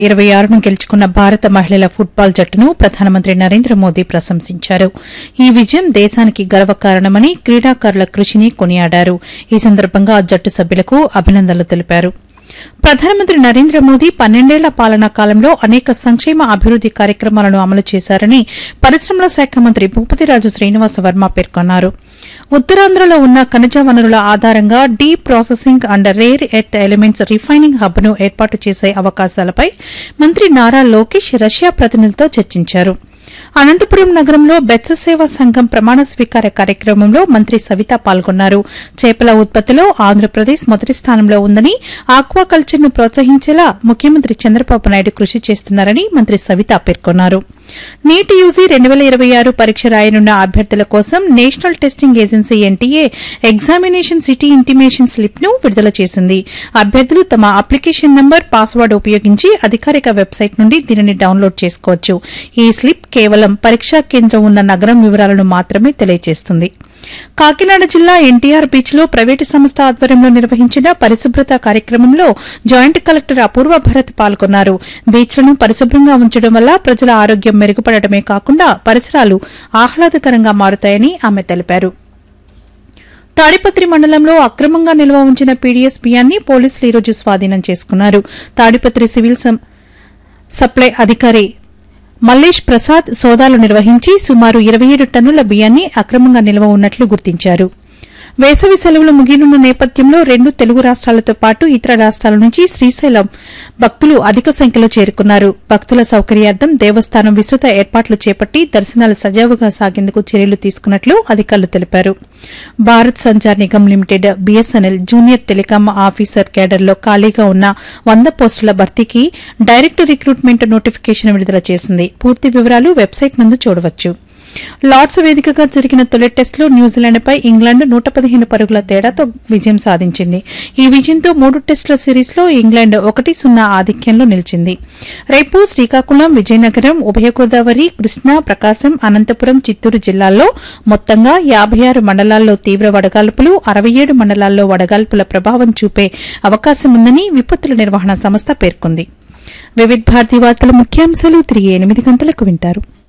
ఇరవై ఆరును గెలుచుకున్న భారత మహిళల ఫుట్బాల్ జట్టును ప్రధానమంత్రి నరేంద్ర మోదీ ప్రశంసించారు ఈ విజయం దేశానికి గర్వకారణమని క్రీడాకారుల కృషిని కొనియాడారు ఈ సందర్భంగా ఆ జట్టు సభ్యులకు అభినందనలు తెలిపారు ప్రధానమంత్రి నరేంద్ర మోదీ పన్నెండేళ్ల పాలనా కాలంలో అనేక సంక్షేమ అభివృద్ది కార్యక్రమాలను అమలు చేశారని పరిశ్రమల శాఖ మంత్రి భూపతిరాజు శ్రీనివాస వర్మ పేర్కొన్నారు ఉత్తరాంధ్రలో ఉన్న ఖనిజ వనరుల ఆధారంగా deep processing and rare earth elements refining hub ను ఏర్పాటు చేసే అవకాశాలపై మంత్రి నారా లోకేష్ రష్యా ప్రతినిధులతో చర్చించారు అనంతపురం నగరంలో బెత్స సేవా సంఘం ప్రమాణ స్వీకార కార్యక్రమంలో మంత్రి సవిత పాల్గొన్నారు చేపల ఉత్పత్తిలో ఆంధ్రప్రదేశ్ మొదటి స్థానంలో ఉందని ఆక్వాకల్చర్ ను ప్రోత్సహించేలా ముఖ్యమంత్రి చంద్రబాబు నాయుడు కృషి చేస్తున్నారని మంత్రి సవిత పేర్కొన్నారు నీట్ యూజీ రెండు వేల ఇరవై ఆరు పరీక్ష రాయనున్న అభ్యర్థుల కోసం National Testing Agency NTA examination city intimation slip ను విడుదల చేసింది అభ్యర్థులు తమ అప్లికేషన్ నంబర్ పాస్వర్డ్ ఉపయోగించి అధికారిక వెబ్సైట్ నుండి దీనిని డౌన్లోడ్ చేసుకోవచ్చు ఈ స్లిప్ కేవలం పరీక్షా కేంద్రం ఉన్న నగరం వివరాలను మాత్రమే తెలియజేస్తుంది కాకినాడ జిల్లా ఎన్టీఆర్ బీచ్ లో ప్రైవేటు సంస్థ ఆధ్వర్యంలో నిర్వహించిన పరిశుభ్రత కార్యక్రమంలో జాయింట్ కలెక్టర్ అపూర్వ భరత్ పాల్గొన్నారు బీచ్లను పరిశుభ్రంగా ఉంచడం వల్ల ప్రజల ఆరోగ్యం మెరుగుపడటమే కాకుండా పరిసరాలు ఆహ్లాదకరంగా మారుతాయని ఆమె తెలిపారు తాడిపత్రి మండలంలో అక్రమంగా నిల్వ ఉంచిన పీడీఎస్ బియ్యాన్ని పోలీసులు ఈరోజు స్వాధీనం చేసుకున్నారు తాడిపత్రి సివిల్ సం- సప్లై అధికారి మల్లేష్ ప్రసాద్ సోదాలు నిర్వహించి సుమారు ఇరవై ఏడు టన్నుల బియ్యాన్ని అక్రమంగా నిల్వ ఉన్నట్లు గుర్తించారు వేసవి సెలవులు ముగియనున్న నేపథ్యంలో రెండు తెలుగు రాష్ట్రాలతో పాటు ఇతర రాష్ట్రాల నుంచి శ్రీశైలం భక్తులు అధిక సంఖ్యలో చేరుకున్నారు భక్తుల సౌకర్యార్థం దేవస్థానం విస్తృత ఏర్పాట్లు చేపట్టి దర్శనాలు సజావుగా సాగేందుకు చర్యలు తీసుకున్నట్లు అధికారులు తెలిపారు Bharat Sanchar Nigam Limited BSNL junior telecom officer కేడర్లో ఖాళీగా ఉన్న వంద పోస్టుల భర్తీకి డైరెక్ట్ రిక్రూట్మెంట్ నోటిఫికేషన్ విడుదల చేసింది పూర్తి వివరాలు వెబ్సైట్ నందు చూడవచ్చు లార్డ్స్ వేదికగా జరిగిన తొలి టెస్టులో న్యూజిలాండ్పై ఇంగ్లాండ్ నూట పదిహేను పరుగుల తేడాతో విజయం సాధించింది ఈ విజయంతో మూడు టెస్టుల సిరీస్లో ఇంగ్లాండ్ ఒకటి సున్నా ఆధిక్యంలో నిలిచింది రేపు శ్రీకాకుళం విజయనగరం ఉభయ గోదావరి కృష్ణా ప్రకాశం అనంతపురం చిత్తూరు జిల్లాల్లో మొత్తంగా యాభై ఆరు మండలాల్లో తీవ్ర వడగాల్పులు అరవై ఏడు మండలాల్లో వడగాల్పుల ప్రభావం చూపే అవకాశం ఉందని విపత్తుల నిర్వహణ సంస్థ పేర్కొంది వివిధ భారతి వార్తల ముఖ్యాంశాలు తిరిగి ఎనిమిది గంటలకు వింటారు